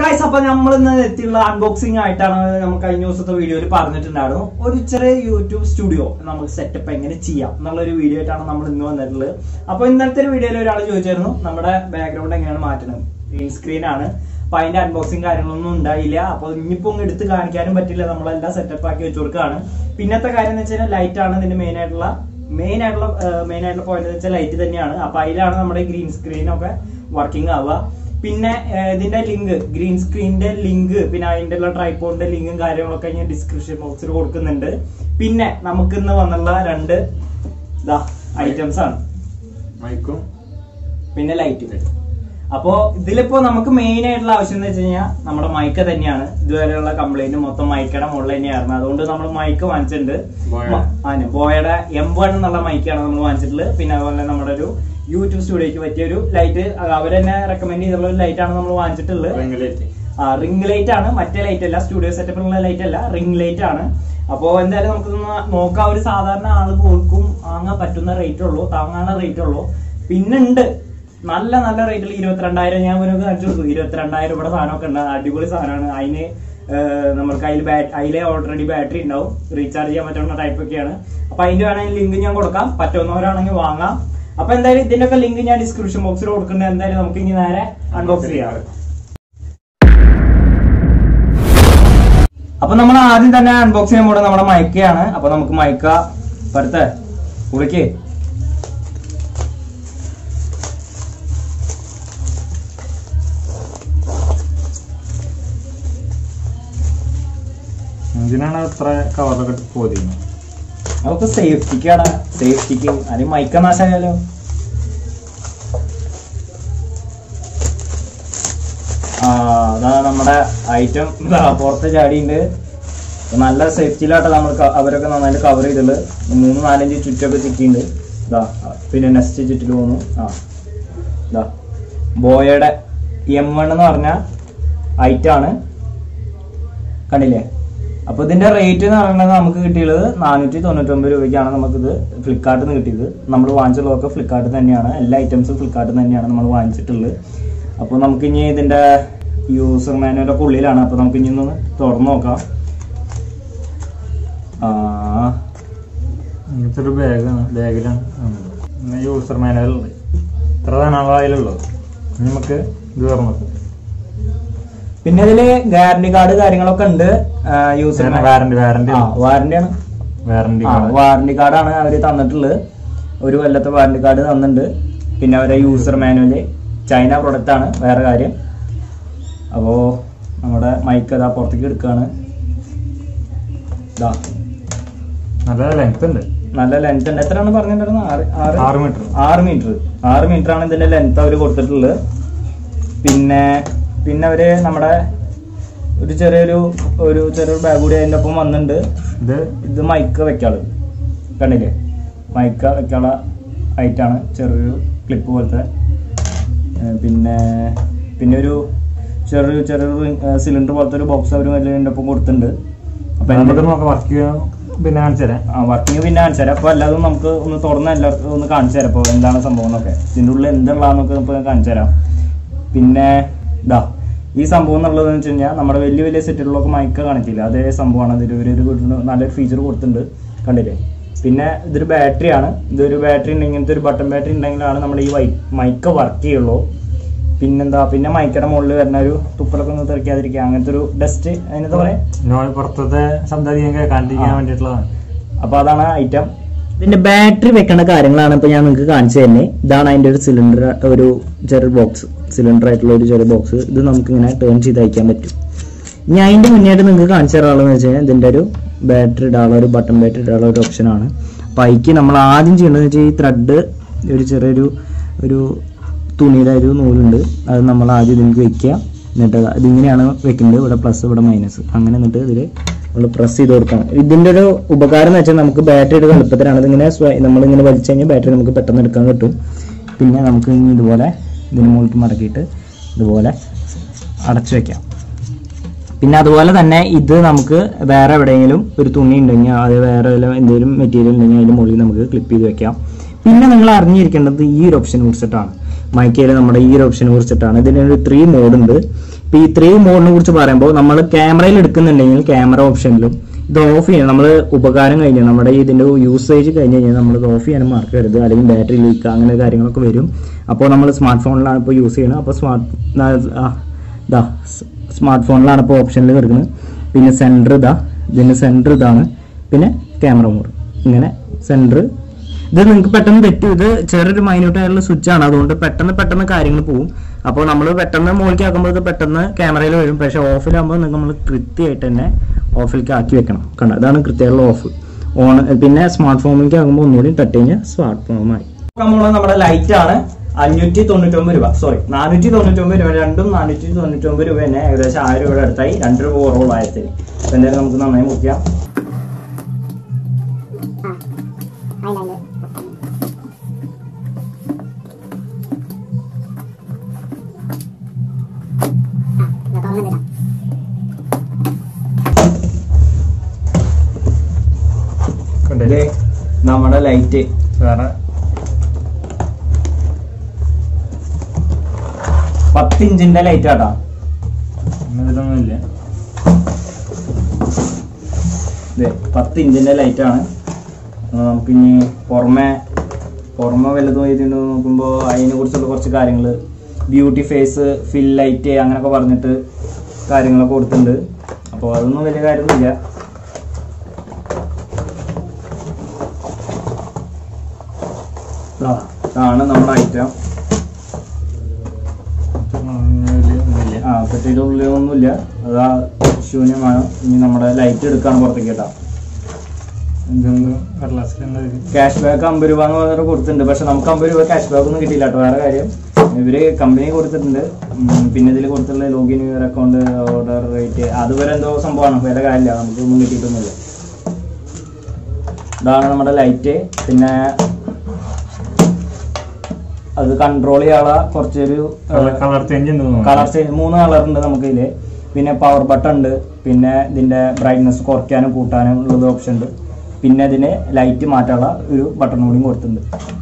Guys അപ്പൊ നമ്മൾ ഇന്ന് എത്തിയുള്ള അൺബോക്സിംഗ് ആയിട്ടാണ് നമ്മൾ കഴിഞ്ഞ ദിവസത്തെ വീഡിയോയിൽ പറഞ്ഞിട്ടുണ്ടായിരുന്നു ഒരു ചെറിയ യൂട്യൂബ് സ്റ്റുഡിയോ നമുക്ക് സെറ്റപ്പ് എങ്ങനെ ചെയ്യാം എന്നുള്ള ഒരു വീഡിയോ ആയിട്ടാണ് നമ്മൾ ഇന്ന് വന്നിട്ടുള്ളത് അപ്പൊ ഇന്നലത്തെ ഒരു വീഡിയോയിൽ ഒരാൾ ചോദിച്ചായിരുന്നു നമ്മുടെ ബാക്ക്ഗ്രൗണ്ട് എങ്ങനെയാണ് മാറ്റുന്നത് ഗ്രീൻ സ്ക്രീൻ ആണ് അപ്പൊ അതിന്റെ അൺബോക്സിംഗ് കാര്യങ്ങളൊന്നും ഉണ്ടായില്ല അപ്പൊ ഇനിയിപ്പോ ഒന്ന് എടുത്ത് കാണിക്കാനും പറ്റില്ല നമ്മളെല്ലാം സെറ്റപ്പ് ആക്കി വെച്ചു കൊടുക്കുകയാണ് പിന്നത്തെ കാര്യം എന്ന് വെച്ചാൽ ലൈറ്റ് ആണ് ഇതിന്റെ മെയിൻ ആയിട്ടുള്ള മെയിൻ ആയിട്ടുള്ള മെയിൻ ആയിട്ടുള്ള പോയിന്റ് എന്ന് വെച്ചാൽ ലൈറ്റ് തന്നെയാണ് അപ്പൊ അതിലാണ് നമ്മുടെ ഗ്രീൻ സ്ക്രീൻ ഒക്കെ വർക്കിംഗ് ആവുക പിന്നെ ഏഹ്, ഇതിന്റെ ലിങ്ക് ഗ്രീൻ സ്ക്രീനിന്റെ ലിങ്ക് പിന്നെ അതിന്റെ ഉള്ള ട്രൈപ്പോഡിന്റെ ലിങ്കും കാര്യങ്ങളൊക്കെ ഞാൻ ഡിസ്ക്രിപ്ഷൻ ബോക്സിൽ കൊടുക്കുന്നുണ്ട് പിന്നെ നമുക്ക് ഇന്ന് വന്നുള്ള രണ്ട് ഐറ്റംസ് ആണ് മൈക്കും പിന്നെ ലൈറ്റ് അപ്പോ ഇതിലിപ്പോ നമുക്ക് മെയിൻ ആയിട്ടുള്ള ആവശ്യം എന്ന് വെച്ച് കഴിഞ്ഞാൽ നമ്മുടെ മൈക്ക് തന്നെയാണ് ഇതുവരെയുള്ള കംപ്ലൈന്റ് മൊത്തം മൈക്കയുടെ മുകളിൽ തന്നെയായിരുന്നു അതുകൊണ്ട് നമ്മൾ മൈക്ക് വാങ്ങിച്ചിട്ടുണ്ട് ബോയ. മ- ആണ് ബോയയുടെ എം വൺ എന്നുള്ള മൈക്കാണ് നമ്മൾ വാങ്ങിച്ചിട്ടുള്ളത് പിന്നെ അതുപോലെ നമ്മുടെ ഒരു യൂട്യൂബ് സ്റ്റുഡിയോക്ക് പറ്റിയ ഒരു ലൈറ്റ് അവർ തന്നെ റെക്കമെൻഡ് ചെയ്തിട്ടുള്ള ഒരു ലൈറ്റ് ആണ് നമ്മൾ വാങ്ങിച്ചിട്ടുള്ളത് റിംഗിലേറ്റ് ആ റിംഗ് ലൈറ്റ് ആണ് മറ്റേ ലൈറ്റ് അല്ല സ്റ്റുഡിയോ സെറ്റപ്പിലുള്ള ലൈറ്റ് അല്ല റിംഗ് ലൈറ്റ് ആണ് അപ്പോ എന്തായാലും നമുക്ക് നോക്കാം ഒരു സാധാരണ ആള് പോർക്കും വാങ്ങാൻ പറ്റുന്ന റേറ്റ് ഉള്ളൂ താങ്ങാനുള്ള റേറ്റ് ഉള്ളൂ പിന്നെ ഉണ്ട് നല്ല നല്ല റേറ്റിൽ ഇരുപത്തിരണ്ടായിരം ഞാൻ ഇവനൊക്കെ കാണിച്ചു കൊടുത്തു ഇരുപത്തിരണ്ടായിരം ഇവിടെ സാധനമൊക്കെ ഉണ്ട് അടിപൊളി സാധനമാണ് അതിന് ഏഹ്, നമുക്ക് അതിൽ അതിലെ ഓൾറെഡി ബാറ്ററി ഉണ്ടാവും റീചാർജ് ചെയ്യാൻ പറ്റുന്ന ടൈപ്പ് ഒക്കെയാണ് അപ്പൊ അതിന്റെ വേണമെങ്കിൽ ലിങ്ക് ഞാൻ കൊടുക്കാം പറ്റുന്നവരാണെങ്കിൽ വാങ്ങാം അപ്പൊ എന്തായാലും ഇതിന്റെ ഒക്കെ ലിങ്ക് ഞാൻ ഡിസ്ക്രിപ്ഷൻ ബോക്സിൽ കൊടുക്കുന്നുണ്ട് എന്തായാലും നമുക്ക് ഇനി നേരെ അൺബോക്സ് ചെയ്യാം അപ്പൊ നമ്മൾ ആദ്യം തന്നെ അൺബോക്സ് ചെയ്യാൻ പോകുന്നത് നമ്മുടെ മൈക്കയാണ് അപ്പൊ നമുക്ക് മൈക്ക പടുത്ത കുളിക്ക് എന്തിനാണ് അത്ര കവറൊക്കെ പോതിയുന്നത് നമുക്ക് സേഫ്റ്റിക്കാണ് സേഫ്റ്റിക്ക് അതിന് മൈക്ക നാശായാലോ ആ അതാ നമ്മുടെ ഐറ്റം പുറത്ത് ചാടിയുണ്ട് നല്ല സേഫ്റ്റിയിലാട്ടോ നമ്മൾ ക- അവരൊക്കെ നന്നായിട്ട് കവർ ചെയ്തിട്ടുണ്ട് മൂന്ന് നാലഞ്ച് ചുറ്റൊക്കെ ചിക്കിണ്ട് ഇതാ പിന്നെ നെക്സ്റ്റ് ചുറ്റിൽ പോകുന്നു ആ ഇതാ ബോയയുടെ എം വൺ എന്ന് പറഞ്ഞ ഐറ്റാണ് കണ്ടില്ലേ അപ്പൊ ഇതിന്റെ റേറ്റ് എന്ന് പറയുന്നത് നമുക്ക് കിട്ടിയുള്ളത് നാനൂറ്റി തൊണ്ണൂറ്റൊമ്പത് രൂപയ്ക്കാണ് നമുക്കിത് ഫ്ലിപ്കാർട്ടിൽ നിന്ന് കിട്ടിയത് നമ്മൾ വാങ്ങിച്ചുള്ളതൊക്കെ ഫ്ലിപ്കാർട്ടിൽ തന്നെയാണ് എല്ലാ ഐറ്റംസും ഫ്ലിപ്കാർട്ടിൽ തന്നെയാണ് നമ്മൾ വാങ്ങിച്ചിട്ടുള്ളത് അപ്പോൾ നമുക്ക് ഇനി ഇതിന്റെ യൂസർ മാനുവലൊക്കെ ഉള്ളിലാണ് അപ്പോൾ നമുക്ക് ഇനി ഒന്ന് തുറന്നു നോക്കാം ആ ഇങ്ങനത്തെ ഒരു ബാഗാണ് ബാഗിലാണ് പിന്നെ യൂസർ മാനുവൽ ഇത്ര തന്നെ അതിലുള്ളത് ഇനി നമുക്ക് ഇത് തുറന്നു പിന്നെ ഇതില് ഗ്യാരണ്ടി കാർഡ് കാര്യങ്ങളൊക്കെ ഉണ്ട് യൂസർ വാറന്റി വാറന്റി ആ വാറന്റിയാണ് വാറന്റി ആ വാറന്റി കാർഡാണ് അവർ തന്നിട്ടുള്ളത് ഒരു കൊല്ലത്തെ വാറന്റി കാർഡ് തന്നിട്ടുണ്ട് പിന്നെ അവരെ യൂസർ മാനുവല് ചൈന പ്രൊഡക്റ്റ് ആണ് വേറെ കാര്യം അപ്പോൾ നമ്മുടെ മൈക്ക് അതാ പുറത്തേക്ക് എടുക്കുകയാണ് ഇതാ നല്ല ലെങ്ത് ഉണ്ട് നല്ല ലെങ്ത് ഉണ്ട് എത്രയാണ് പറഞ്ഞിട്ടുണ്ടായിരുന്നത് ആറ് ആറ് ആറ് മീറ്റർ ആറ് മീറ്റർ ആറ് മീറ്റർ ആണ് ഇതിന്റെ ലെങ്ത് അവർ കൊടുത്തിട്ടുള്ളത് പിന്നെ പിന്നെ അവര് നമ്മുടെ ഒരു ചെറിയൊരു ഒരു ചെറിയൊരു ബാഗ് കൂടി അതിൻ്റെ ഒപ്പം വന്നിട്ടുണ്ട് ഇത് ഇത് മൈക്ക് വെക്കാള് കണ്ടില്ലേ മൈക്ക വെക്കാനുള്ള ഐറ്റാണ് ചെറിയൊരു ക്ലിപ്പ് പോലത്തെ ഏർ പിന്നെ പിന്നെ ഒരു ചെറിയൊരു ചെറിയൊരു സിലിണ്ടർ പോലത്തെ ഒരു ബോക്സ് അവർ അതിൻ്റെ ഒപ്പം കൊടുത്തിട്ടുണ്ട് അപ്പൊ നമുക്ക് എന്തൊക്കെ നോക്കാം വർക്ക് ചെയ്യാൻ പിന്നെ കാണിച്ചു തരാം ആ വർക്കിംഗ് പിന്നെ കാണിച്ചു തരാം അപ്പോൾ എല്ലാതും നമുക്ക് ഒന്ന് തുറന്ന് എല്ലാവർക്കും ഒന്ന് കാണിച്ചു തരാം അപ്പോൾ എന്താണ് സംഭവം എന്നൊക്കെ ഇതിൻ്റെ ഉള്ളിൽ എന്തുള്ളതെന്നൊക്കെ ഇപ്പോൾ കാണിച്ചു തരാം പിന്നെ ഇതാ ഈ സംഭവം എന്നുള്ളത് വെച്ച് കഴിഞ്ഞാൽ നമ്മുടെ വലിയ വലിയ സെറ്റുകളിലൊക്കെ മൈക്ക കാണിച്ചില്ല അതേ സംഭവമാണ് ഇതിൽ ഒരു ഒരു ഒരു നല്ലൊരു ഫീച്ചർ കൊടുത്തിട്ടുണ്ട് കണ്ടില്ലേ പിന്നെ ഇതൊരു ബാറ്ററിയാണ് ഇതൊരു ബാറ്ററി ഉണ്ടെങ്കിൽ ഇങ്ങനത്തെ ഒരു ബട്ടൺ ബാറ്ററി ഉണ്ടെങ്കിലാണ് നമ്മുടെ ഈ വൈ മൈക്ക വർക്ക് ചെയ്യുള്ളൂ പിന്നെന്താ പിന്നെ മൈക്കയുടെ മുകളിൽ വരുന്ന ഒരു തുപ്പലൊക്കെ ഒന്ന് തെറിക്കാതിരിക്കുക അങ്ങനത്തെ ഒരു ഡസ്റ്റ് അതിനെന്താ പറയാ നോയ് പുറത്തത്തെ ശബ്ദം അധികം കേൾക്കാണ്ടിരിക്കാൻ ആ. വേണ്ടിയിട്ടുള്ളതാണ് അപ്പൊ അതാണ് ഐറ്റം ഇതിന്റെ ബാറ്ററി വെക്കേണ്ട കാര്യങ്ങളാണ് ഇപ്പൊ ഞാൻ നിങ്ങൾക്ക് കാണിച്ചു തന്നെ ഇതാണ് അതിന്റെ ഒരു സിലിണ്ടർ ഒരു ചെറിയ ബോക്സ് സിലിണ്ടർ ആയിട്ടുള്ള ഒരു ചെറിയ ബോക്സ് ഇത് നമുക്ക് ഇങ്ങനെ ടേൺ ചെയ്ത് അയക്കാൻ പറ്റും ഇനി അതിന്റെ മുന്നേയായിട്ട് നിങ്ങൾക്ക് കാണിച്ചു തരാനുള്ളതെന്ന് വെച്ച് കഴിഞ്ഞാൽ ഇതിന്റെ ഒരു ബാറ്ററി ഇടാനുള്ള ഒരു ബട്ടൺ ബാറ്ററി ഇടാനുള്ള ഒരു ഓപ്ഷനാണ് അപ്പൊ അതിക്ക് നമ്മൾ ആദ്യം ചെയ്യേണ്ടതെന്ന് വെച്ചാൽ ഈ ത്രെഡ് ഒരു ചെറിയൊരു ഒരു തുണിയുടെ ഒരു നൂലുണ്ട് അത് നമ്മൾ ആദ്യം ഇതിലേക്ക് വെക്കുക എന്നിട്ട് ഇതിങ്ങനെയാണ് വെക്കുന്നത് ഇവിടെ പ്ലസ് ഇവിടെ മൈനസ് അങ്ങനെ എന്നിട്ട് ഇതിൽ നമ്മൾ പ്രസ് ചെയ്ത് കൊടുക്കണം ഇതിന്റെ ഒരു ഉപകാരം എന്ന് വെച്ചാൽ നമുക്ക് ബാറ്ററി എടുക്കാൻ എളുപ്പത്തിലാണ് ഇതിങ്ങനെ സ്വ- നമ്മളിങ്ങനെ വലിച്ചു കഴിഞ്ഞാൽ ബാറ്ററി നമുക്ക് പെട്ടെന്ന് എടുക്കാൻ കിട്ടും പിന്നെ നമുക്ക് ഇനി ഇതുപോലെ ഇതിന് മുകളിൽ മടക്കിയിട്ട് ഇതുപോലെ അടച്ചു വെക്കാം പിന്നെ അതുപോലെ തന്നെ ഇത് നമുക്ക് വേറെ എവിടെയെങ്കിലും ഒരു തുണി ഉണ്ടെങ്കിൽ അത് വേറെ വല്ല എന്തെങ്കിലും മെറ്റീരിയൽ ഉണ്ടെങ്കിൽ അതിന് മുകളിൽ നമുക്ക് ക്ലിപ്പ് ചെയ്ത് വെക്കാം പിന്നെ നിങ്ങൾ അറിഞ്ഞിരിക്കേണ്ടത് ഈ ഒരു ഓപ്ഷനെ കുറിച്ചിട്ടാണ് മൈക്കയിൽ നമ്മുടെ ഈ ഒരു ഓപ്ഷനെ കുറിച്ചിട്ടാണ് ഇതിനൊരു ത്രീ മോഡ് ഉണ്ട് ഇപ്പൊ ഈ ത്രീ മോഡിനെ കുറിച്ച് പറയുമ്പോൾ നമ്മൾ ക്യാമറയിൽ എടുക്കുന്നുണ്ടെങ്കിൽ ക്യാമറ ഓപ്ഷനിലും ഇത് ഓഫ് ചെയ്യണം നമ്മൾ ഉപകാരം കഴിഞ്ഞ് നമ്മുടെ ഇതിന്റെ യൂസേജ് കഴിഞ്ഞ് കഴിഞ്ഞാൽ നമ്മൾ ഇത് ഓഫ് ചെയ്യാനും മാർക്ക് കരുത് അല്ലെങ്കിൽ ബാറ്ററി ലീക്ക് അങ്ങനെ കാര്യങ്ങളൊക്കെ വരും അപ്പോൾ നമ്മൾ സ്മാർട്ട് ഫോണിലാണ് ഇപ്പോൾ യൂസ് ചെയ്യുന്നത് അപ്പോൾ സ്മാർട്ട് ഇതാ സ്മാർട്ട് ഫോണിലാണ് ഇപ്പോൾ ഓപ്ഷനിൽ കിടക്കുന്നത് പിന്നെ സെൻറ്റർ ഇതാ ഇതിന്റെ സെൻറ്റർ ഇതാണ് പിന്നെ ക്യാമറ മോഡ് ഇങ്ങനെ സെൻറ്റർ ഇത് നിങ്ങൾക്ക് പെട്ടെന്ന് തെറ്റും ഇത് ചെറിയൊരു മൈന്യൂട്ട് ആയിട്ടുള്ള സ്വിച്ച് ആണ് അതുകൊണ്ട് പെട്ടെന്ന് പെട്ടെന്ന് കാര്യങ്ങൾ പോകും അപ്പോൾ നമ്മൾ പെട്ടെന്ന് മുകളിലേക്ക് ആക്കുമ്പോൾ ഇത് പെട്ടെന്ന് ക്യാമറയിൽ വരും പക്ഷേ ഓഫിലാകുമ്പോൾ നമ്മൾ കൃത്യമായിട്ട് തന്നെ ഓഫിലേക്ക് ആക്കി വെക്കണം കണ്ട അതാണ് കൃത്യമായിട്ടുള്ള ഓഫ് ഓൺ പിന്നെ സ്മാർട്ട് ഫോണിലേക്ക് ആകുമ്പോൾ ഒന്നുകൂടി തട്ടി കഴിഞ്ഞാൽ സ്മാർട്ട് ഫോണായി നമ്മൾ നമ്മുടെ ലൈറ്റ് ആണ് അഞ്ഞൂറ്റി തൊണ്ണൂറ്റൊമ്പത് രൂപ സോറി നാനൂറ്റി തൊണ്ണൂറ്റൊമ്പത് രൂപ രണ്ടും നാനൂറ്റി തൊണ്ണൂറ്റൊമ്പത് രൂപ തന്നെ ഏകദേശം ആയിരം രൂപയുടെ അടുത്തായി രണ്ട് രൂപ കുറവുള്ള ആയിരത്തിന് അപ്പൊ എന്തായാലും നമുക്ക് നന്നായി മുറിക്കാം കണ്ടില്ലേ നമ്മുടെ ലൈറ്റ് വേറെ പത്ത് ഇഞ്ചിന്റെ ലൈറ്റ് ആട്ടാ ഇതിലൊന്നും ഇല്ല ഇത് പത്ത് ഇഞ്ചിന്റെ ലൈറ്റ് ആണ് നമുക്ക് ഇനി പുറമെ പുറമെ വല്ലതും എഴുതിണ്ടോ നോക്കുമ്പോൾ അതിനെ കുറിച്ചുള്ള കുറച്ച് കാര്യങ്ങൾ ബ്യൂട്ടി ഫേസ് ഫിൽ ലൈറ്റ് അങ്ങനെയൊക്കെ പറഞ്ഞിട്ട് കാര്യങ്ങളൊക്കെ കൊടുത്തിട്ടുണ്ട് അപ്പോൾ അതൊന്നും വലിയ കാര്യമൊന്നുമില്ല ദാ, ഇതാണ് നമ്മുടെ ഐറ്റം ഒന്നുമില്ല ആ പെട്ടിയുടെ ഉള്ളിലൊന്നുമില്ല അതാ ശൂന്യമാണ് ഇനി നമ്മുടെ ലൈറ്റ് എടുക്കാണ് പുറത്തേക്ക് കേട്ടോ ഇതൊന്ന് കടലാസിൽ എന്താ ഇത്? ക്യാഷ് ബാക്ക് അമ്പത് രൂപ എന്ന് പറഞ്ഞിട്ട് കൊടുത്തിട്ടുണ്ട് പക്ഷെ നമുക്ക് അമ്പത് രൂപ ക്യാഷ് ബാക്ക് ഒന്നും കിട്ടിയില്ല കേട്ടോ വേറെ കാര്യം ഇവര് കമ്പനി കൊടുത്തിട്ടുണ്ട് ഉം, പിന്നെ ഇതിൽ കൊടുത്തിട്ടുള്ള login your account order rate അതുവരെ എന്തോ സംഭവമാണ് വേറെ കാര്യമില്ല നമുക്കൊന്നും കിട്ടിയിട്ടൊന്നുമില്ല ഇതാണ് നമ്മുടെ ലൈറ്റ് പിന്നെ അത് കൺട്രോൾ ചെയ്യാനുള്ള കുറച്ചൊരു കളർ കളർ ചേഞ്ച് ഉണ്ട് തോന്നുന്നു. കളർ ചേഞ്ച് മൂന്ന് കളർ ഉണ്ട് നമുക്ക് ഇതില് പിന്നെ പവർ ബട്ടൺ ഉണ്ട് പിന്നെ ഇതിന്റെ ബ്രൈറ്റ്നസ് കുറയ്ക്കാനും കൂട്ടാനും ഉള്ളത് ഓപ്ഷൻ ഉണ്ട് പിന്നെ ഇതിന് ലൈറ്റ് മാറ്റാനുള്ള ഒരു ബട്ടൺ കൂടിയും കൊടുത്തിട്ടുണ്ട്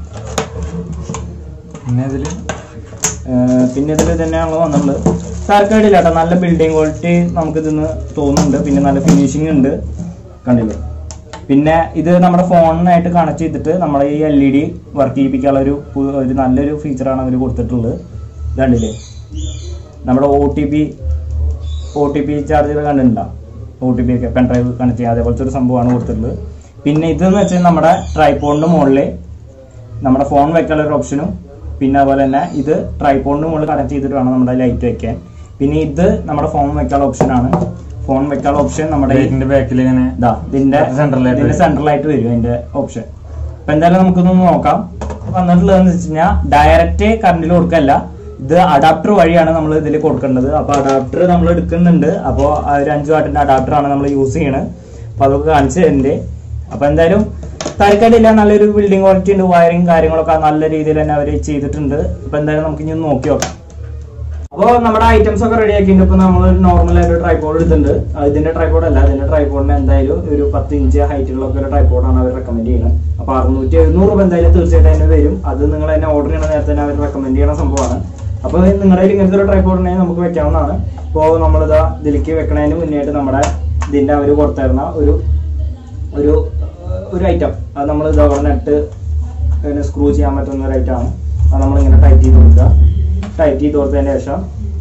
പിന്നെ ഇതില് ഏർ പിന്നെ ഇതിൽ തന്നെയാണല്ലോ വന്നിട്ടുള്ളത് തരക്കേടില്ല കേട്ടോ നല്ല ബിൽഡിംഗ് ക്വാളിറ്റി നമുക്ക് ഇതിന്ന് തോന്നുന്നുണ്ട് പിന്നെ നല്ല ഫിനിഷിംഗ് ഉണ്ട് കണ്ടില്ലേ പിന്നെ ഇത് നമ്മുടെ ഫോണിനായിട്ട് കണക്ട് ചെയ്തിട്ട് നമ്മുടെ ഈ എൽ ഇ ഡി വർക്ക് ചെയ്യിപ്പിക്കാനുള്ള ഒരു പു- ഒരു നല്ലൊരു ഫീച്ചറാണ് അവർ കൊടുത്തിട്ടുള്ളത് ഇത് കണ്ടില്ലേ നമ്മുടെ O T P O T P charger കണ്ടിട്ടുണ്ടോ ഒ ടി പി ഒക്കെ പെൻ ഡ്രൈവ് കണക്ട് ചെയ്യുക അതേപോലത്തെ ഒരു സംഭവമാണ് കൊടുത്തിട്ടുള്ളത് പിന്നെ ഇതെന്ന് വെച്ചാൽ നമ്മുടെ ട്രൈപോണിന്റെ മുകളിൽ നമ്മുടെ ഫോൺ വെക്കാനുള്ള ഒരു ഓപ്ഷനും പിന്നെ അതുപോലെ തന്നെ ഇത് ട്രൈപോണിന് മുകളിൽ കണക്ട് ചെയ്തിട്ട് വേണം നമ്മുടെ ലൈറ്റ് വെക്കാൻ പിന്നെ ഇത് നമ്മുടെ ഫോൺ വെക്കാനുള്ള ഓപ്ഷനാണ് ഫോൺ വെക്കാനുള്ള ഓപ്ഷൻ നമ്മുടെ ഈ ലൈറ്റിന്റെ ബാക്കിൽ ഇങ്ങനെ ഇതാ ഇതിന്റെ സെൻട്രലായിട്ട് ഇതിന്റെ വരും. സെൻട്രലായിട്ട് വരും അതിന്റെ ഓപ്ഷൻ അപ്പൊ എന്തായാലും നമുക്കൊന്ന് നോക്കാം വന്നിട്ടുള്ളതെന്ന് വെച്ച് കഴിഞ്ഞാൽ ഡയറക്റ്റ് കറണ്ടിൽ കൊടുക്കല്ല ഇത് അഡാപ്റ്റർ വഴിയാണ് നമ്മൾ ഇതിൽ കൊടുക്കേണ്ടത് അപ്പൊ അഡാപ്റ്റർ നമ്മൾ എടുക്കുന്നുണ്ട് അപ്പോൾ ഒരു അഞ്ച് വാട്ടിന്റെ അഡാപ്റ്റർ ആണ് നമ്മൾ യൂസ് ചെയ്യണത് അപ്പൊ അതൊക്കെ കാണിച്ചു തരുന്നുണ്ട് അപ്പൊ എന്തായാലും തരക്കേടില്ല നല്ലൊരു ബിൽഡിംഗ് ക്വാളിറ്റി ഉണ്ട് വയറിങ് കാര്യങ്ങളൊക്കെ നല്ല രീതിയിൽ തന്നെ അവർ ചെയ്തിട്ടുണ്ട് അപ്പൊ എന്തായാലും നമുക്ക് ഇനി ഒന്ന് നോക്കി നോക്കാം അപ്പോൾ നമ്മുടെ ഐറ്റംസ് ഒക്കെ റെഡി ആക്കിയിട്ടുണ്ട് ഇപ്പൊ നമ്മൾ നോർമൽ ആയിട്ട് ട്രൈപോഡ് എടുത്തിട്ടുണ്ട് ആ, ഇതിന്റെ ട്രൈപോഡ് അല്ല ഇതിന്റെ ട്രൈപോഡിന് എന്തായാലും ഒരു പത്ത് ഇഞ്ച് ഹൈറ്റുള്ളൊക്കെ ഒരു ട്രൈപോഡാണ് അവർ റെക്കമെൻഡ് ചെയ്യുന്നത് അപ്പൊ അറുന്നൂറ്റി എഴുന്നൂറ് രൂപ എന്തായാലും തീർച്ചയായിട്ടും അതിന് വരും അത് നിങ്ങൾ തന്നെ ഓർഡർ ചെയ്യുന്ന നേരത്തെ തന്നെ അവർ റെക്കമെൻഡ് ചെയ്യുന്ന സംഭവമാണ് അപ്പൊ നിങ്ങളുടെ കയ്യിൽ ഇങ്ങനത്തെ ഒരു ട്രൈപോഡിനെ നമുക്ക് വെക്കാവുന്നതാണ് ഇപ്പോൾ നമ്മളിതാ ഇതിലേക്ക് വെക്കണതിന് മുന്നേയായിട്ട് നമ്മുടെ ഇതിന്റെ അവർ കൊടുത്തിരുന്ന ഒരു ഒരു ഒരു ഐറ്റം അത് നമ്മൾ ഇതവിടെ നട്ട് സ്ക്രൂ ചെയ്യാൻ പറ്റുന്ന ഒരു ഐറ്റം ആണ് അത് നമ്മളിങ്ങനെ ടൈറ്റ് ചെയ്ത് കൊടുക്കുക ടൈറ്റ് ചെയ്ത് കൊടുത്തതിന് ശേഷം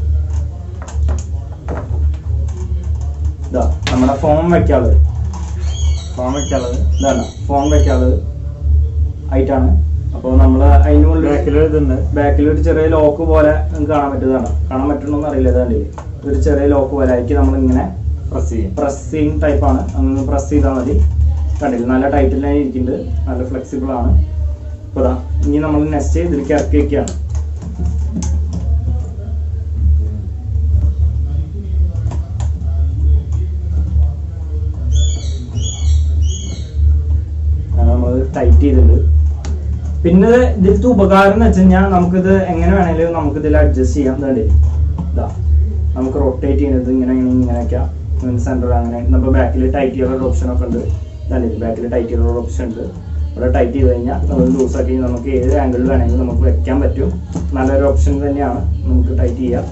ഇതാ നമ്മുടെ ഫോൺ വെക്കാനുള്ളത് ഫോൺ വെക്കാനുള്ളത് ഇതാണ് ഫോൺ വെക്കാനുള്ളത് ഐറ്റാണ് അപ്പോൾ നമ്മൾ അതിൻ്റെ മുകളിൽ ബാക്കിൽ ഇതുണ്ട് ബാക്കിൽ ഒരു ചെറിയ ലോക്ക് പോലെ നിങ്ങൾക്ക് കാണാൻ പറ്റുന്നതാണ് കാണാൻ പറ്റണമെന്ന് അറിയില്ല ഇതാണ്ടില്ലേ ഒരു ചെറിയ ലോക്ക് പോലെ ആയിരിക്കും നമ്മൾ ഇങ്ങനെ പ്രസ് ചെയ്യും പ്രസ്സിങ് ടൈപ്പാണ് അങ്ങനെ പ്രസ് ചെയ്താൽ മതി കണ്ടില്ല നല്ല ടൈറ്റിൽ തന്നെ ഇരിക്കുന്നുണ്ട് നല്ല ഫ്ലെക്സിബിൾ ആണ് അപ്പോൾ ഇതാ ഇനി നമ്മൾ നെക്സ്റ്റ് ഇതിലേക്ക് ഇറക്കി വെക്കുകയാണ് നമ്മൾ ടൈറ്റ് ചെയ്തിട്ടുണ്ട് പിന്നെ ഇത് ഇതിലത്തെ ഉപകാരം എന്ന് വെച്ച് കഴിഞ്ഞാൽ നമുക്കിത് എങ്ങനെ വേണമെങ്കിലും നമുക്ക് ഇതിൽ അഡ്ജസ്റ്റ് ചെയ്യാം ഇതാണ്ടേ ഇതാ നമുക്ക് റൊട്ടേറ്റ് ചെയ്യുന്നത് ഇങ്ങനെ ഇങ്ങനെ ഇങ്ങനെയൊക്കെ സെന്റർ അങ്ങനെ നമ്മൾ ബാക്കിൽ ടൈറ്റ് ചെയ്യാനുള്ള ഓപ്ഷൻ ഒക്കെ ഉണ്ട് ഇതാണ്ടേ ബാക്കിൽ ടൈറ്റ് ചെയ്യാനുള്ള ഓപ്ഷൻ ഉണ്ട് ഇവിടെ ടൈറ്റ് ചെയ്ത് കഴിഞ്ഞാൽ നമ്മൾ ലൂസ് ആക്കി നമുക്ക് ഏത് ആംഗിളിൽ വേണമെങ്കിലും നമുക്ക് വെക്കാൻ പറ്റും നല്ലൊരു ഓപ്ഷൻ തന്നെയാണ് നമുക്ക് ടൈറ്റ് ചെയ്യാം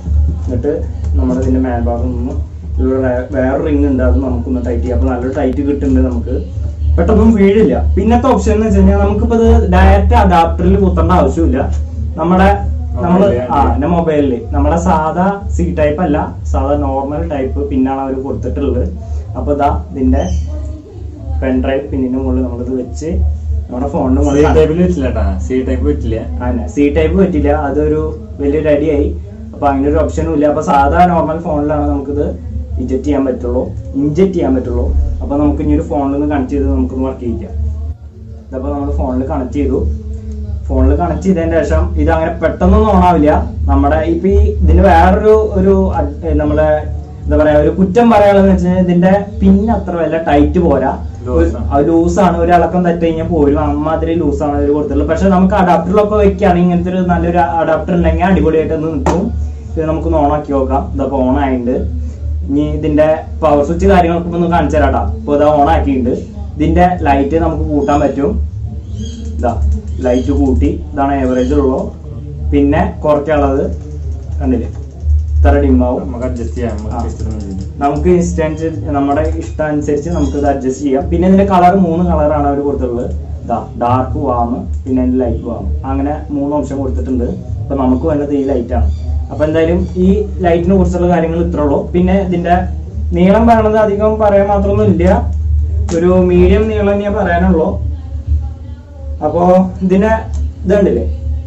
എന്നിട്ട് നമ്മുടെ ഇതിന്റെ മേൽഭാഗം നിന്ന് ഇവിടെ വേ- വേറെ റിങ് ഉണ്ട് അത് നമുക്കൊന്ന് ടൈറ്റ് ചെയ്യാം അപ്പൊ നല്ലൊരു ടൈറ്റ് കിട്ടുന്നുണ്ട് നമുക്ക് പെട്ടെന്നും വീഴില്ല പിന്നത്തെ ഓപ്ഷൻ എന്ന് വെച്ച് കഴിഞ്ഞാൽ നമുക്കിപ്പോ ഇത് ഡയറക്റ്റ് അഡാപ്റ്ററിൽ കുത്തേണ്ട ആവശ്യമില്ല നമ്മുടെ നമ്മള് Mobile ആ എന്റെ മൊബൈലില് നമ്മുടെ സാധാ സി ടൈപ്പ് അല്ല സാധാ നോർമൽ ടൈപ്പ് പിന്നാണ് അവർ കൊടുത്തിട്ടുള്ളത് അപ്പൊ ഇതാ ഇതിന്റെ പെൻഡ്രൈവ് പിന്നിന്റെ മുകളിൽ നമ്മളിത് വെച്ച് നമ്മുടെ ഫോണിന്റെ സി മുകളിൽ ടൈപ്പിൽ പറ്റില്ല കേട്ടാ സി ടൈപ്പ് പറ്റില്ല അതന്നെ സി ടൈപ്പ് പറ്റില്ല അതൊരു വലിയൊരു അടിയായി അപ്പൊ അങ്ങനെ ഒരു ഓപ്ഷനും ഇല്ല അപ്പൊ സാധാ നോർമൽ ഫോണിലാണ് നമുക്കിത് ഇജക്ട് ചെയ്യാൻ പറ്റുള്ളൂ ഇൻജക്ട് ചെയ്യാൻ പറ്റുള്ളൂ അപ്പൊ നമുക്ക് ഇനി ഒരു ഫോണിൽ നിന്ന് കണക്ട് ചെയ്ത് നമുക്കൊന്ന് വർക്ക് ചെയ്യിക്കാം ഇതപ്പോ നമ്മൾ ഫോണിൽ കണക്ട് ചെയ്തു ഫോണിൽ കണക്ട് ചെയ്തതിന് ശേഷം ഇത് അങ്ങനെ പെട്ടെന്നൊന്നും ഓൺ ആവില്ല നമ്മുടെ ഇപ്പൊ ഈ ഇതിന് വേറൊരു ഒരു അഡ്- ഏ, നമ്മുടെ എന്താ പറയാ ഒരു കുറ്റം പറയാനുള്ളതെന്ന് വെച്ചാൽ ഇതിന്റെ പിൻ അത്ര വല്ല ടൈറ്റ് പോരാ Loose ആണ്. ലൂസാണ് ഒരു ഇളക്കം തട്ടി കഴിഞ്ഞാൽ പോരും അമ്മാതിരി ലൂസാണ് അവർ കൊടുത്തിട്ടുള്ളത് പക്ഷെ നമുക്ക് അഡാപ്റ്ററിലൊക്കെ വെക്കുകയാണെങ്കിൽ ഇങ്ങനത്തെ ഒരു നല്ലൊരു അഡാപ്റ്റർ ഉണ്ടെങ്കിൽ അടിപൊളിയായിട്ട് ഒന്ന് നിൽക്കും ഇത് നമുക്കൊന്ന് ഓൺ ആക്കി നോക്കാം ഇതപ്പോ ഓൺ ആയിട്ടുണ്ട് ഇനി ഇതിന്റെ പവർ സ്വിച്ച് കാര്യങ്ങളൊക്കെ ഒന്ന് കാണിച്ചു തരാട്ടാ ഇപ്പൊ ഇതാ ഓൺ ആക്കിയിട്ടുണ്ട് ഇതിന്റെ ലൈറ്റ് നമുക്ക് കൂട്ടാൻ പറ്റും ഇതാ ലൈറ്റ് കൂട്ടി ഇതാണ് ഏവറേജ് ഉള്ളൂ പിന്നെ കുറയ്ക്കാനുള്ളത് കണ്ടില്ലേ ഇത്ര ഡിമ്മാവും നമുക്ക് അഡ്ജസ്റ്റ് ചെയ്യാം ആ. നമുക്ക് ഇഷ്ടമുള്ള നമുക്ക് ഇഷ്ടം നമ്മുടെ ഇഷ്ടം അനുസരിച്ച് നമുക്ക് ഇത് അഡ്ജസ്റ്റ് ചെയ്യാം പിന്നെ ഇതിന്റെ കളർ മൂന്ന് കളറാണ് അവർ കൊടുത്തിട്ടുള്ളത് ഇതാ ഡാർക്ക് വാം പിന്നെ അതിന്റെ ലൈറ്റ് വാം അങ്ങനെ മൂന്ന് ഓപ്ഷൻ കൊടുത്തിട്ടുണ്ട് അപ്പൊ നമുക്ക് വേണ്ടത് ഈ ലൈറ്റ് ആണ് അപ്പൊ എന്തായാലും ഈ ലൈറ്റിനെ കുറിച്ചുള്ള കാര്യങ്ങൾ ഇത്രേ ഉള്ളൂ പിന്നെ ഇതിന്റെ നീളം പറയണത് അധികം പറയാൻ മാത്രമൊന്നും ഇല്ല ഒരു മീഡിയം നീളം ഞാൻ പറയാനുള്ളൂ അപ്പോ ഇതിന്റെ ഇതുണ്ടല്ലേ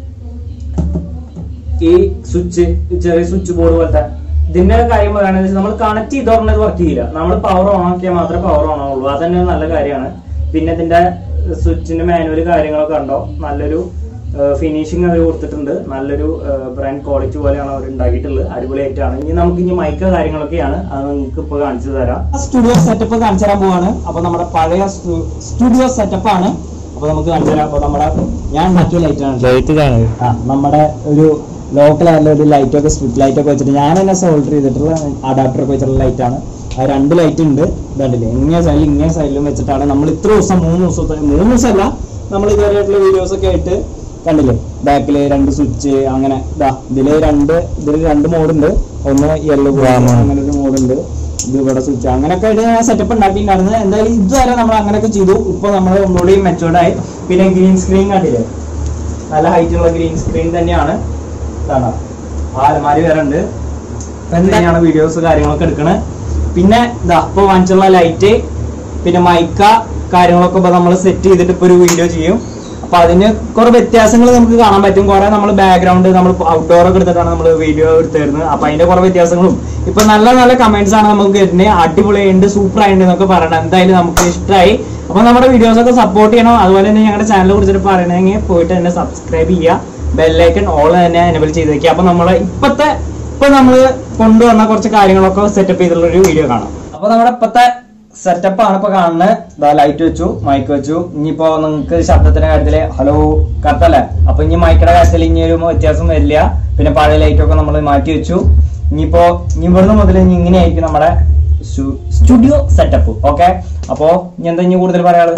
ഈ സ്വിച്ച് ചെറിയ സ്വിച്ച് ബോർഡ് പോലത്തെ ഇതിന്റെ കാര്യം പറയുകയാണെന്ന് വെച്ചാൽ നമ്മൾ കണക്ട് ചെയ്ത് പറഞ്ഞത് വർക്ക് ചെയ്യില്ല നമ്മൾ പവർ ഓൺ ആക്കിയാൽ മാത്രമേ പവർ ഓൺ ആവുള്ളൂ അത് തന്നെ ഒരു നല്ല കാര്യമാണ് പിന്നെ ഇതിന്റെ സ്വിച്ചിന്റെ മാനുവൽ കാര്യങ്ങളൊക്കെ ഉണ്ടോ നല്ലൊരു ഫിനിഷിങ് അവർ കൊടുത്തിട്ടുണ്ട് നല്ലൊരു ബ്രാൻഡ് ക്വാളിറ്റി പോലെയാണ് അവർ ഉണ്ടാക്കിയിട്ടുള്ളത് അടിപൊളിയായിട്ടാണ് ഇനി നമുക്ക് ഇനി മൈക്ക കാര്യങ്ങളൊക്കെയാണ് അത് നിങ്ങൾക്ക് ഇപ്പോൾ കാണിച്ചു തരാം സ്റ്റുഡിയോ സെറ്റപ്പ് കാണിച്ചു തരാൻ പോവാണ് അപ്പൊ നമ്മുടെ പഴയ സ്റ്റുഡിയോ സെറ്റപ്പ് ആണ് അപ്പൊ നമുക്ക് കാണിച്ചു തരാം അപ്പൊ നമ്മുടെ ഞാൻ ഉണ്ടാക്കിയ ലൈറ്റ് ആണ് ലൈറ്റ് ഇതാണ് ആ നമ്മുടെ ഒരു ലോക്കൽ ആയിട്ടുള്ള ഒരു ലൈറ്റ് ഒക്കെ സ്ട്രിറ്റ് ലൈറ്റ് ഒക്കെ വെച്ചിട്ട് ഞാൻ തന്നെ സോൾഡർ ചെയ്തിട്ടുള്ള അഡാപ്റ്റർ ഒക്കെ വെച്ചിട്ടുള്ള ലൈറ്റ് ആണ് ആ രണ്ട് ലൈറ്റ് ഉണ്ട് ഇതുണ്ടല്ലേ ഇങ്ങനെ സൈഡിൽ ഇങ്ങനെ സൈഡിലും വെച്ചിട്ടാണ് നമ്മൾ ഇത്ര ദിവസം മൂന്ന് ദിവസത്തെ മൂന്ന് ദിവസമല്ല നമ്മൾ ഇതുവരെയായിട്ടുള്ള വീഡിയോസ് ഒക്കെ ആയിട്ട് കണ്ടില്ലേ ബാക്കില് രണ്ട് സ്വിച്ച് അങ്ങനെ ഇതാ ഇതില് രണ്ട് ഇതില് രണ്ട് മോഡുണ്ട് ഒന്ന് യെല്ലോ Warm. അങ്ങനെ ഒരു മോഡുണ്ട് ഇത് ഇവിടെ സ്വിച്ച് അങ്ങനെയൊക്കെ ആയിട്ട് ഞാൻ സെറ്റപ്പ് ഉണ്ടാക്കിയിട്ടുണ്ടായിരുന്നു എന്തായാലും ഇതുവരെ നമ്മൾ അങ്ങനെയൊക്കെ ചെയ്തു ഇപ്പൊ നമ്മൾ ഒന്നുകൂടി മെച്ചോർഡ് ആയി പിന്നെ ഗ്രീൻ സ്ക്രീൻ കണ്ടില്ലേ നല്ല ഹൈറ്റ് ഉള്ള ഗ്രീൻ സ്ക്രീൻ തന്നെയാണ് ഇതാണ് ആ അലമാരി വേറെ ഉണ്ട് തന്നെയാണ് വീഡിയോസ് കാര്യങ്ങളൊക്കെ എടുക്കണത് പിന്നെ ഇതാ ഇപ്പൊ വാങ്ങിച്ചുള്ള ലൈറ്റ് പിന്നെ മൈക്ക കാര്യങ്ങളൊക്കെ ഇപ്പൊ നമ്മൾ സെറ്റ് ചെയ്തിട്ട് ഇപ്പൊ ഒരു വീഡിയോ ചെയ്യും അപ്പൊ അതിന് കുറെ വ്യത്യാസങ്ങൾ നമുക്ക് കാണാൻ പറ്റും കുറെ നമ്മൾ ബാക്ക്ഗ്രൗണ്ട് നമ്മൾ ഔട്ട്ഡോർ ഒക്കെ എടുത്തിട്ടാണ് നമ്മൾ വീഡിയോ എടുത്തിരുന്നത് അപ്പൊ അതിന്റെ കുറെ വ്യത്യാസങ്ങളും ഇപ്പൊ നല്ല നല്ല കമന്റ്സ് ആണ് നമുക്ക് വരുന്നത് അടിപൊളിയുണ്ട് സൂപ്പർ ആയിട്ടുണ്ട് എന്നൊക്കെ പറയണം എന്തായാലും നമുക്ക് ഇഷ്ടമായി അപ്പൊ നമ്മുടെ വീഡിയോസ് ഒക്കെ സപ്പോർട്ട് ചെയ്യണം അതുപോലെ തന്നെ ഞങ്ങളുടെ ചാനലിനെ കുറിച്ചിട്ട് പറയണമെങ്കിൽ പോയിട്ട് തന്നെ സബ്സ്ക്രൈബ് ചെയ്യുക ബെല്ലൈക്കൺ ഓൾ തന്നെ എനബിൾ ചെയ്ത് വെക്കുക അപ്പൊ നമ്മളെ ഇപ്പത്തെ ഇപ്പൊ നമ്മൾ കൊണ്ടുവന്ന കുറച്ച് കാര്യങ്ങളൊക്കെ സെറ്റപ്പ് ചെയ്തിട്ടുള്ള ഒരു വീഡിയോ കാണാം അപ്പൊ നമ്മുടെ ഇപ്പത്തെ സെറ്റപ്പ് ആണ് ഇപ്പൊ കാണുന്നത് ഇതാ ലൈറ്റ് വെച്ചു മൈക്ക് വെച്ചു ഇനിയിപ്പോ നിങ്ങൾക്ക് ശബ്ദത്തിന്റെ കാര്യത്തില് ഹലോ കത്തല്ലേ അപ്പൊ ഇനി മൈക്കിന്റെ കാര്യത്തിൽ ഇനി ഒരു വ്യത്യാസം വരില്ല പിന്നെ പഴയ ലൈറ്റ് ഒക്കെ നമ്മൾ മാറ്റി വെച്ചു ഇനിയിപ്പോ ഇനി ഇവിടുന്ന് മുതൽ ഇനി ഇങ്ങനെയായിരിക്കും നമ്മുടെ സ്റ്റുഡിയോ സെറ്റപ്പ് ഓക്കെ അപ്പോ ഇനി എന്താ ഇനി കൂടുതൽ പറയാനുള്ളത്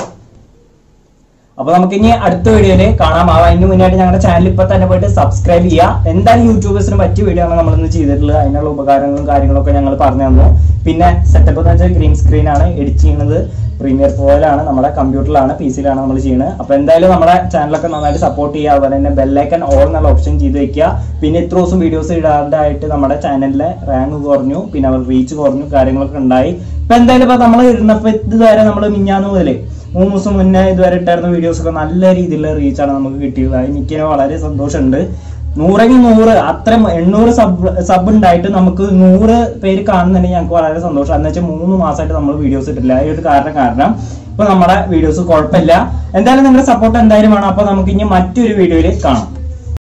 അപ്പൊ നമുക്ക് ഇനി അടുത്ത വീഡിയോയില് കാണാം ആ അതിന് മുന്നായിട്ട് ഞങ്ങളുടെ ചാനൽ ഇപ്പൊ തന്നെ പോയിട്ട് സബ്സ്ക്രൈബ് ചെയ്യുക എന്തായാലും യൂട്യൂബേഴ്സിന് പറ്റിയ വീഡിയോ ആണ് നമ്മൾ ഇന്ന് ചെയ്തിട്ടുള്ളത് അതിനുള്ള ഉപകാരങ്ങളും കാര്യങ്ങളൊക്കെ ഞങ്ങൾ പറഞ്ഞു തന്നു പിന്നെ സെറ്റപ്പ് എന്ന് വെച്ചാൽ ഗ്രീൻ സ്ക്രീൻ ആണ് എഡിറ്റ് ചെയ്യുന്നത് പ്രീമിയർ പ്രോയിലാണ് നമ്മുടെ കമ്പ്യൂട്ടറിലാണ് പി സിയിലാണ് നമ്മൾ ചെയ്യുന്നത് അപ്പൊ എന്തായാലും നമ്മുടെ ചാനലൊക്കെ നന്നായിട്ട് സപ്പോർട്ട് ചെയ്യുക അതുപോലെ തന്നെ ബെല്ലൈക്കൻ ഓൾ എന്നുള്ള ഓപ്ഷൻ ചെയ്ത് വെക്കുക പിന്നെ ഇത്ര ദിവസം വീഡിയോസ് ഇടാണ്ടായിട്ട് നമ്മുടെ ചാനലിലെ റാങ്ക് കുറഞ്ഞു പിന്നെ അവർ റീച്ച് കുറഞ്ഞു കാര്യങ്ങളൊക്കെ ഉണ്ടായി ഇപ്പൊ എന്തായാലും ഇപ്പൊ നമ്മൾ ഇരുന്നപ്പോ ഇതുവരെ നമ്മൾ മിഞ്ഞാന്ന് മുതലേ മൂന്ന് ദിവസം മുന്നേ ഇതുവരെ ഇട്ടായിരുന്ന വീഡിയോസ് ഒക്കെ നല്ല രീതിയിലുള്ള റീച്ചാണ് നമുക്ക് കിട്ടിയത് എനിക്ക് വളരെ സന്തോഷമുണ്ട് നൂറെങ്കിൽ നൂറ് അത്ര എണ്ണൂറ് സബ് സബ് ഉണ്ടായിട്ട് നമുക്ക് നൂറ് പേര് കാണുന്നുണ്ടെങ്കിൽ ഞങ്ങൾക്ക് വളരെ സന്തോഷം എന്ന് വെച്ചാൽ മൂന്ന് മാസമായിട്ട് നമ്മൾ വീഡിയോസ് ഇട്ടില്ല ഈ ഒരു കാരണം കാരണം ഇപ്പൊ നമ്മുടെ വീഡിയോസ് കുഴപ്പമില്ല എന്തായാലും നിങ്ങളുടെ സപ്പോർട്ട് എന്തായാലും വേണം അപ്പൊ നമുക്ക് ഇനി മറ്റൊരു വീഡിയോയിൽ കാണാം